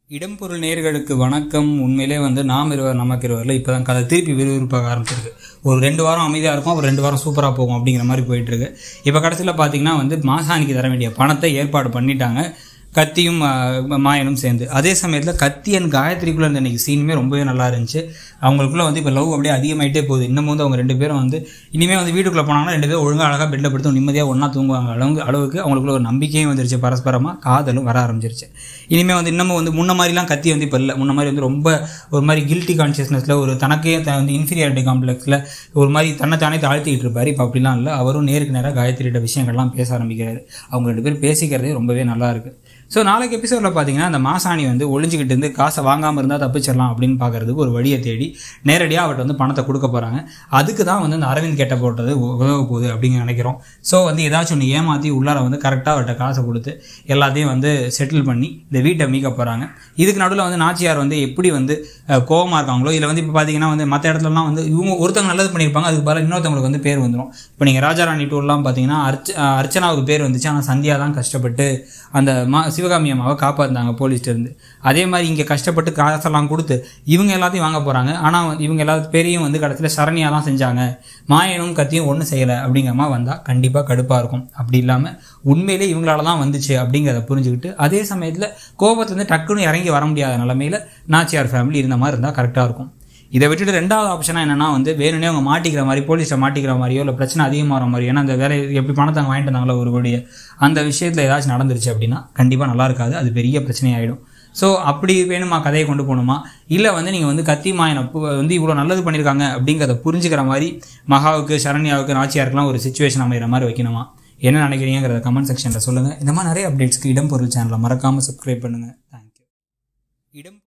இடம்பொருள் நேர்களுக்கு வணக்கம் உண்மையிலே வந்து நாம் இருவர் நமக்கு இருவரில் இப்போ தான் கதை திருப்பி விறுவிறுப்பாக ஆரம்பிச்சிருக்கு ஒரு ரெண்டு வாரம் அமைதியாக இருக்கும் அப்புறம் ரெண்டு வாரம் சூப்பராக போகும் அப்படிங்கிற மாதிரி போயிட்டுருக்கு இப்போ கடைசியில் பார்த்தீங்கன்னா வந்து மாசாணிக்கு தர வேண்டிய பணத்தை ஏற்பாடு பண்ணிட்டாங்க கத்தியும் ஆஹ், மாயனும் சேர்ந்து அதே சமயத்தில் கத்தி அண்ட் காயத்ரிக்குள்ளே இருந்த இன்னைக்கு சீனுமே ரொம்பவே நல்லா இருந்துச்சு அவங்களுக்குள்ள வந்து இப்போ லவ் அப்படியே அதிகமாயிட்டே போகுது இன்னமும் வந்து அவங்க ரெண்டு பேரும் வந்து இனிமேல் வந்து வீட்டுக்குள்ளே போனாங்கன்னா ரெண்டு பேரும் ஒழுங்காக அழகாக பெட்டில் படுத்து நிம்மதியாக ஒன்றா தூங்குவாங்க அளவுக்கு அளவுக்கு அவங்களுக்குள்ள ஒரு நம்பிக்கையும் வந்துருச்சு பரஸ்பரமாக காதலும் வர ஆரம்பிச்சிருச்சு இனிமேல் வந்து இன்னமும் வந்து முன்ன மாதிரிலாம் கத்தி வந்து இப்போ இல்லை முன்ன மாதிரி வந்து ரொம்ப ஒரு மாதிரி கில்ட்டி கான்ஷியஸ்னஸில் ஒரு தனக்கே த- வந்து இன்ஃபீரியாரிட்டி காம்ப்ளெக்ஸில் ஒரு மாதிரி தன்னை தானே தாழ்த்திக்கிட்டு இருப்பார் இப்போ அப்படிலாம் இல்லை அவரும் நேருக்கு நேராக காயத்ரியோட விஷயங்கள்லாம் பேச ஆரம்பிக்கிறாரு அவங்க ரெண்டு பேரும் பேசிக்கிறதே ரொம்பவே நல்லா இருக்குது ஸோ நாளைக்கு எபிசோடில் பார்த்தீங்கன்னா அந்த மாசாணி வந்து ஒளிஞ்சிக்கிட்டு இருந்து காசை வாங்காமல் இருந்தால் தப்பிச்சிடலாம் அப்படின்னு பார்க்கறதுக்கு ஒரு வழியை தேடி நேரடியாக அவர்கிட்ட வந்து பணத்தை கொடுக்க போகிறாங்க அதுக்கு தான் வந்து அந்த அரவிந்த் கெட்ட போட்டது உ- உதவ போகுது அப்படின்னு நினைக்கிறோம் ஸோ வந்து ஏதாச்சும் ஒன்று ஏமாற்றி உள்ளார வந்து கரெக்டாக அவர்கிட்ட காசை கொடுத்து எல்லாத்தையும் வந்து செட்டில் பண்ணி இந்த வீட்டை மீட்க போகிறாங்க இதுக்கு நடுவில் வந்து நாச்சியார் வந்து எப்படி வந்து அஹ், கோவமா இருக்காங்களோ இதில் வந்து இப்போ பார்த்தீங்கன்னா வந்து மற்ற இடத்துலலாம் வந்து இவங்க ஒருத்தவங்க நல்லது பண்ணியிருப்பாங்க அதுக்கு பதிலாக இன்னொருத்தவங்களுக்கு வந்து பேர் வந்துடும் இப்போ நீங்கள் ராஜாராணி டூர்லாம் பார்த்தீங்கன்னா அர்ச்ச அஹ், அர்ச்சனாவுக்கு பேர் வந்துச்சு ஆனால் சந்தியா தான் கஷ்டப்பட்டு அந்த மா சிவகாமி அம்மாவை காப்பாற்றினாங்க போலீஸ்லேருந்து அதே மாதிரி இங்கே கஷ்டப்பட்டு காசெல்லாம் கொடுத்து இவங்க எல்லாத்தையும் வாங்க போகிறாங்க ஆனால் இவங்க எல்லா பேரையும் வந்து கடைசியில் சரணியாக தான் செஞ்சாங்க மாயனும் கத்தியும் ஒன்றும் செய்யலை அப்படிங்கிற மாதிரி வந்தால் கண்டிப்பாக கடுப்பாக இருக்கும் அப்படி இல்லாமல் உண்மையிலே இவங்களால தான் வந்துச்சு அப்படிங்கிறத புரிஞ்சுக்கிட்டு அதே சமயத்தில் கோபத்துலேருந்து டக்குன்னு இறங்கி வர முடியாத நிலமையில நாச்சியார் ஃபேமிலி இருந்த மாதிரி இருந்தால் கரெக்டாக இருக்கும் இதை விட்டுட்டு ரெண்டாவது ஆப்ஷனாக என்னன்னா வந்து வேணும்னே அவங்க மாட்டிக்கிற மாதிரி போலீஸை மாட்டிக்கிற மாதிரியோ இல்லை பிரச்சனை அதிகமாகிற மாதிரியோ ஏன்னா அந்த வேலை எப்படி பணத்தை அவங்க வாங்கிட்டு வந்தாங்களோ ஒரு கோடியை அந்த விஷயத்தில் ஏதாச்சும் நடந்துருச்சு அப்படின்னா கண்டிப்பாக நல்லா இருக்காது அது பெரிய பிரச்சனையாயிடும் ஸோ அப்படி வேணுமா கதையை கொண்டு போகணுமா இல்லை வந்து நீங்கள் வந்து கத்தி மாயனை பு- வந்து இவ்வளோ நல்லது பண்ணியிருக்காங்க அப்படிங்கிறத புரிஞ்சுக்கிற மாதிரி மகாவுக்கு சரண்யாவுக்கு நாச்சியாருக்கெல்லாம் ஒரு சுச்சுவேஷன் அமைகிற மாதிரி வைக்கணுமா என்ன நினைக்கிறீங்கிறத கமெண்ட் செக்ஷனில் சொல்லுங்கள் இந்த மாதிரி நிறைய அப்டேட்ஸ்க்கு இடம் பொருள் சேனலை மறக்காமல் சப்ஸ்கிரைப் பண்ணுங்கள் தேங்க்யூ இடம்